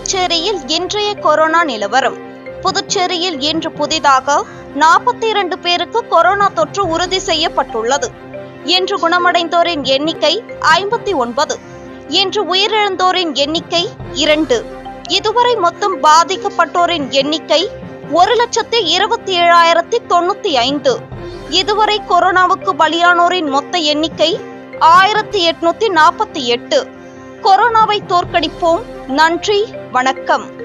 புதுச்சேரியில் இன்றைய கொரோனா நிலவரம் புதுச்சேரியில் இன்று புதிதாக நாற்பத்தி இரண்டு பேருக்கு கொரோனா தொற்று உறுதி செய்யப்பட்டுள்ளது இன்று குணமடைந்தோரின் எண்ணிக்கை ஐம்பத்தி ஒன்பது இன்று உயிரிழந்தோரின் எண்ணிக்கை இரண்டு இதுவரை மொத்தம் பாதிக்கப்பட்டோரின் எண்ணிக்கை ஒரு லட்சத்தி இருபத்தி ஏழாயிரத்தி தொண்ணூத்தி ஐந்து இதுவரை கொரோனாவுக்கு பலியானோரின் மொத்த எண்ணிக்கை ஆயிரத்தி எட்நூத்தி நாற்பத்தி எட்டு கொரோனாவை தோற்கடிப்போம் நன்றி வணக்கம்